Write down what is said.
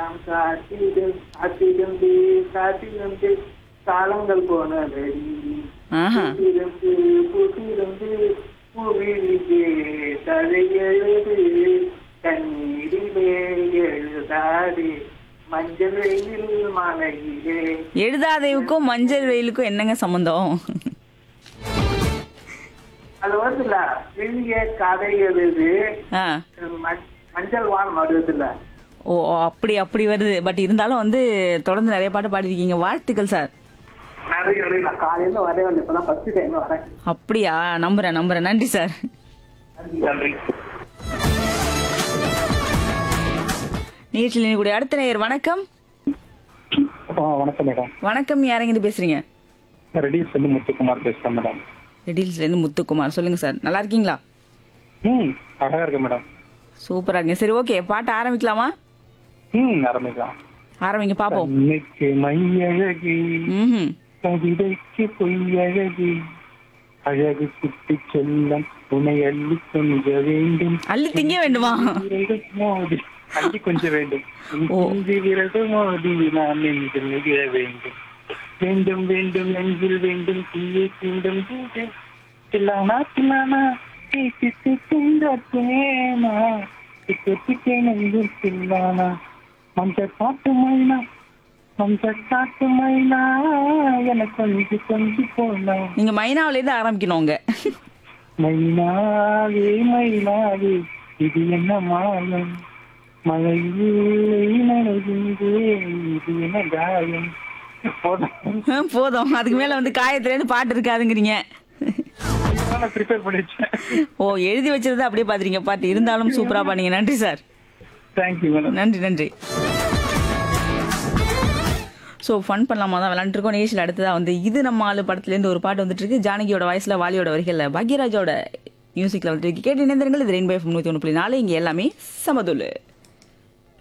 நாம் காத்திடும் காத்திருந்து காத்திருந்து காலங்கள் போனதடி ஆஹா பூத்திருந்து பூத்திருந்து பூவிழியே கதை எழுது கண்ணீரிலே எழுதாதே மஞ்சள் வெயில் மலையிலே எழுதாதேவுக்கும் மஞ்சள் வெயிலுக்கும் என்னங்க சம்பந்தம் அது வருதுல்ல வெளிய கதை எழுது ஆ ம- மஞ்சள் வானம் வருதுல்ல ஓ ஓ, அப்படி அப்படி வருது பட் இருந்தாலும் வந்து தொடர்ந்து நிறைய பாட்டு பாடிருக்கீங்க வாழ்த்துக்கள் சார் நிறைய எழுது. நான் காலையில வரவே இல்லை இப்பதான் ஃபர்ஸ்ட் டைம் வரேன் அப்படியா நம்புறேன் நம்புறேன் நன்றி சார் நன்றி நன்றி நிகழ்ச்சியில் கூடிய அடுத்த நேயர் வணக்கம் ஆ வணக்கம் மேடம் வணக்கம் யாரெங்கிட்டு பேசுறீங்க ரெடியூஸ் வந்து முத்துக்குமார் பேசுறேன் மேடம் ரெடில்ஸ்ல இருந்து முத்துக்குமார் சொல்லுங்க சார் நல்லா இருக்கீங்களா ம் அழகா இருக்கு மேடம் சூப்பரா இருக்கீங்க சரி ஓகே பாட்டு ஆரம்பிக்கலாமா ம் ஆரம்பிக்கலாம் ஆரம்பிங்க பாப்போம் கண்ணுக்கு மையழகு ம் கவிதைக்கு பொய்யழகு அழகு குட்டி செல்லம் உன்னை அள்ளி கொஞ்ச வேண்டும் அள்ளி திங்க வேண்டுமா விரல்கள் மோதி அள்ளி கொஞ்ச வேண்டும் உன் ஓ. பிஞ்சு விரல்கள் மோதி நான் நெஞ்சில் நிகழ வேண்டும் வேண்டும் வேண்டும் நெஞ்சில் வேண்டும் தீயை தீண்டும் தீயை தில்லானா தில்லானா தீக்கு தீக்கின்றேனா திக்கு நெஞ்சில் தில்லானா மஞ்சள் காட்டு மைனா மஞ்சள் காட்டு மைனா எனக்கு கொஞ்சி கொஞ்சி போனா நீங்க மைனாவில இருந்து ஆரம்பிக்கணும் உங்க மைனாவே மைனாவே இது என்ன மாயம் மழையில் நனைகின்றேன் இது என்ன காயம் போதும் போதும் அதுக்கு மேல வந்து காயத்துல இருந்து பாட்டு இருக்காதுங்கிறீங்க ப்ரிப்பேர் பண்ணி வச்சேன் ஓ எழுதி வச்சிருந்தா அப்படியே பாத்துறீங்க பாட்டு இருந்தாலும் சூப்பரா பண்ணீங்க நன்றி சார் தேங்க்யூ மேடம் நன்றி நன்றி ஸோ ஃபன் பண்ணலாமா தான் விளாண்டுருக்கோம் நிகழ்ச்சியில் அடுத்ததாக வந்து இது நம்ம ஆளு படத்துலேருந்து ஒரு பாட்டு வந்துட்டு இருக்கு ஜானகியோட வாய்ஸில் வாலியோட வரிகளில் பாக்யராஜோட மியூசிக்கில் வந்துட்டு இருக்கு கேட்டு இணைந்திருங்கள் இது ரெயின் பை நூற்றி ஒன்று புள்ளி நாலு இங்கே எல்லாமே சமதுல்லு